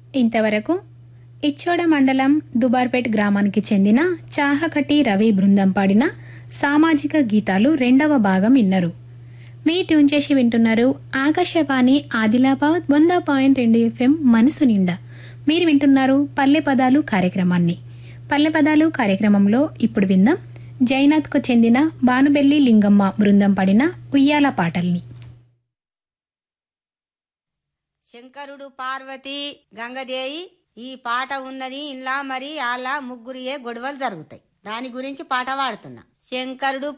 ఇంతవరకు ఇచ్చోడ మండలం దుబార్పేట్ గ్రామానికి చెందిన చాహకటి రవి బృందం పాడిన సామాజిక గీతాలు రెండవ భాగం విన్నరు మీ ట్యూన్ చేసి వింటున్నారు ఆకాశవాణి ఆదిలాబాద్ వంద పాయింట్ రెండు ఎఫ్ఎం మనసు నిండా మీరు వింటున్నారు పల్లె పదాలు కార్యక్రమాన్ని పల్లె పదాలు కార్యక్రమంలో ఇప్పుడు విందాం జైనాథ్కు చెందిన బానుబెల్లి లింగమ్మ బృందం పాడిన ఉయ్యాల పాటల్ని శంకరుడు పార్వతి గంగదేయి ఈ పాట ఉన్నది ఇలా మరి అలా ముగ్గురియే గొడవలు జరుగుతాయి దాని గురించి పాట పాడుతున్నా శంకరుడు